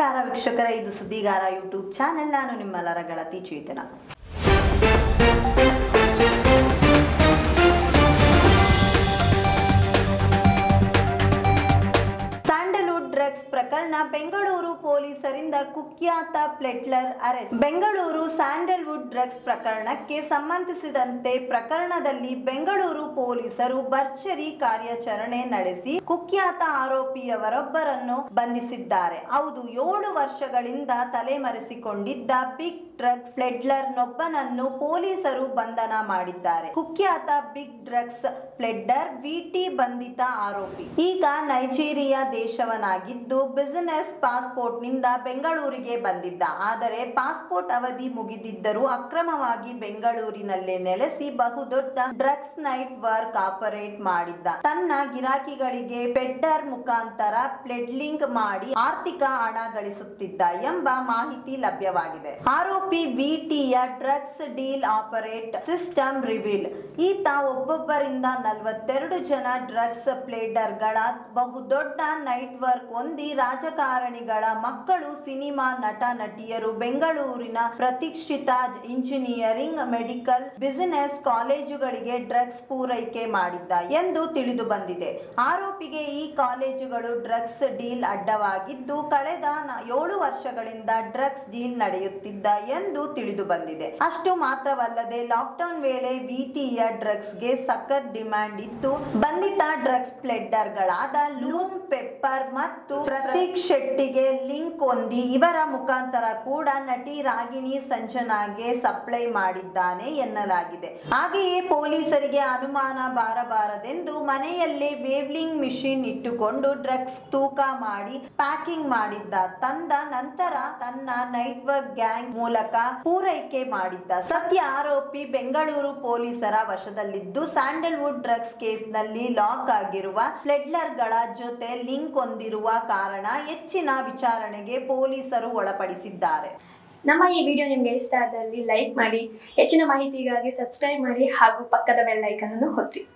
ನಮಸ್ಕಾರ ವೀಕ್ಷಕರ ಇದು ಸುದ್ದಿಗಾರ ಯೂಟ್ಯೂಬ್ ಚಾನೆಲ್ ನಾನು ನಿಮ್ಮೆಲ್ಲರ ಗೆಳತಿ ಚೇತನ ಸ್ಯಾಂಡಲ್ವುಡ್ ಡ್ರಗ್ಸ್ ಪ್ರಕರಣ ಬೆಂಗಳೂರು ಪೊಲೀಸರಿಂದ ಕುಖ್ಯಾತ peddler arrest Bengaluru Sandalwood drugs ಪ್ರಕರಣಕ್ಕೆ ಸಂಬಂಧಿಸಿದಂತೆ ಪ್ರಕರಣದಲ್ಲಿ ಬೆಂಗಳೂರು ಪೊಲೀಸರು ಭರ್ಜರಿ ಕಾರ್ಯಾಚರಣೆ ನಡೆಸಿ ಕುಖ್ಯಾತ ಆರೋಪಿಯವರೊಬ್ಬರನ್ನು ಬಂಧಿಸಿದ್ದಾರೆ ಹೌದು ಏಳು ವರ್ಷಗಳಿಂದ ತಲೆಮರೆಸಿಕೊಂಡಿದ್ದ ಬಿಗ್ ಡ್ರಗ್ಸ್ ಪ್ಲೆಡ್ಲರ್ನೊಬ್ಬನನ್ನು ಪೊಲೀಸರು ಬಂಧನ ಮಾಡಿದ್ದಾರೆ ಕುಖ್ಯಾತ ಬಿಗ್ ಡ್ರಗ್ಸ್ ಪ್ಲೆಡ್ಡರ್ ವಿಟಿ ಬಂಧಿತ ಆರೋಪಿ ಈಗ ನೈಜೀರಿಯಾ ದೇಶವನಾಗಿದ್ದು ಬಿಸಿನೆಸ್ ಪಾಸ್ಪೋರ್ಟ್ ನಿಂದ ಬೆಂಗಳೂರಿಗೆ ಬಂದಿದ್ದ ಆದರೆ ಪಾಸ್ಪೋರ್ಟ್ ಅವಧಿ ಮುಗಿದಿದ್ದರೂ ಅಕ್ರಮವಾಗಿ ಬೆಂಗಳೂರಿನಲ್ಲೇ ನೆಲೆಸಿ ಬಹುದೊಡ್ಡ ಡ್ರಗ್ಸ್ ನೈಟ್ ವರ್ಕ್ ಆಪರೇಟ್ ಮಾಡಿದ್ದ ತನ್ನ ಗಿರಾಕಿಗಳಿಗೆ ಪೆಡ್ಡರ್ ಮುಖಾಂತರ ಪ್ಲೆಡ್ಲಿಂಗ್ ಮಾಡಿ ಆರ್ಥಿಕ ಹಣ ಗಳಿಸುತ್ತಿದ್ದ ಎಂಬ ಮಾಹಿತಿ ಲಭ್ಯವಾಗಿದೆ ಆರೋಪಿ ವಿಟಿಯ drugs deal operate system reveal ಈತ ಒಬ್ಬೊಬ್ಬರಿಂದ ನಲವತ್ತೆರಡು ಜನ ಡ್ರಗ್ಸ್ ಪ್ಲೇಡರ್ಗಳ ಬಹುದೊಡ್ಡ ನೈಟ್ ವರ್ಕ್ ಹೊಂದಿ ರಾಜಕಾರಣಿಗಳ ಮಕ್ಕಳು ಸಿನಿಮಾ ನಟ ನಟಿಯರು ಬೆಂಗಳೂರಿನ ಪ್ರತಿಷ್ಠಿತ ಇಂಜಿನಿಯರಿಂಗ್ ಮೆಡಿಕಲ್ ಬಿಸಿನೆಸ್ ಕಾಲೇಜುಗಳಿಗೆ ಡ್ರಗ್ಸ್ ಪೂರೈಕೆ ಮಾಡಿದ್ದ ಎಂದು ತಿಳಿದು ಬಂದಿದೆ ಆರೋಪಿಗೆ ಈ ಕಾಲೇಜುಗಳು ಡ್ರಗ್ಸ್ ಡೀಲ್ ಅಡ್ಡವಾಗಿದ್ದು ಕಳೆದ ನ- ಏಳು ವರ್ಷಗಳಿಂದ ಡ್ರಗ್ಸ್ ಡೀಲ್ ನಡೆಯುತ್ತಿದ್ದ ಎಂದು ತಿಳಿದು ಬಂದಿದೆ ಅಷ್ಟು ಮಾತ್ರವಲ್ಲದೆ ಲಾಕ್ಡೌನ್ ವೇಳೆ ವಿಟಿಯ ಡ್ರಗ್ಸ್ಗೆ ಸಖತ್ ಡಿಮ್ಯಾಂಡ್ ಇದ್ದು ಬಂಧಿತ ಡ್ರಗ್ಸ್ ಪ್ಲೆಡ್ಡರ್ಗಳಾದ ಲೂಮ್ ಪೆಪ್ಪರ್ ಮತ್ತು ಪ್ರತೀಕ್ ಶೆಟ್ಟಿಗೆ ಲಿಂಕ್ ಹೊಂದಿ ಇವರ ಮುಖಾಂತರ ಕೂಡ ನಟಿ ರಾಗಿಣಿ ಸಂಜನಾಗೆ ಸಪ್ಲೈ ಮಾಡಿದ್ದಾನೆ ಎನ್ನಲಾಗಿದೆ ಹಾಗೆಯೇ ಪೊಲೀಸರಿಗೆ ಅನುಮಾನ ಬಾರಬಾರದೆಂದು ಮನೆಯಲ್ಲೇ ವೇವ್ಲಿಂಗ್ ಮಿಷಿನ್ ಇಟ್ಟುಕೊಂಡು ಡ್ರಗ್ಸ್ ತೂಕ ಮಾಡಿ ಪ್ಯಾಕಿಂಗ್ ಮಾಡಿದ್ದ ತಂದ ನಂತರ ತನ್ನ ನೈಟ್ ವರ್ಕ್ ಗ್ಯಾಂಗ್ ಮೂಲಕ ಪೂರೈಕೆ ಮಾಡಿದ್ದ ಸದ್ಯ ಆರೋಪಿ ಬೆಂಗಳೂರು ಪೊಲೀಸರ ವಶದಲ್ಲಿದ್ದು ಸ್ಯಾಂಡಲ್ವುಡ್ ಡ್ರಗ್ಸ್ ಕೇಸ್ನಲ್ಲಿ ಲಾಕ್ ಆಗಿರುವ ಪ್ಲೆಡ್ಲರ್ಗಳ ಜೊತೆ ಲಿಂಕ್ ಹೊಂದಿರುವ ಕಾರಣ ಹೆಚ್ಚಿನ ವಿಚಾರಣೆಗೆ ಪೊಲೀಸರು ಒಳಪಡಿಸಿದ್ದಾರೆ ನಮ್ಮ ಈ ವಿಡಿಯೋ ನಿಮಗೆ ಇಷ್ಟ ಆದಲ್ಲಿ ಲೈಕ್ ಮಾಡಿ ಹೆಚ್ಚಿನ ಮಾಹಿತಿಗಾಗಿ ಸಬ್ಸ್ಕ್ರೈಬ್ ಮಾಡಿ ಹಾಗೂ ಪಕ್ಕದ ಬೆಲ್ ಐಕನ್ ಅನ್ನು ಒತ್ತಿ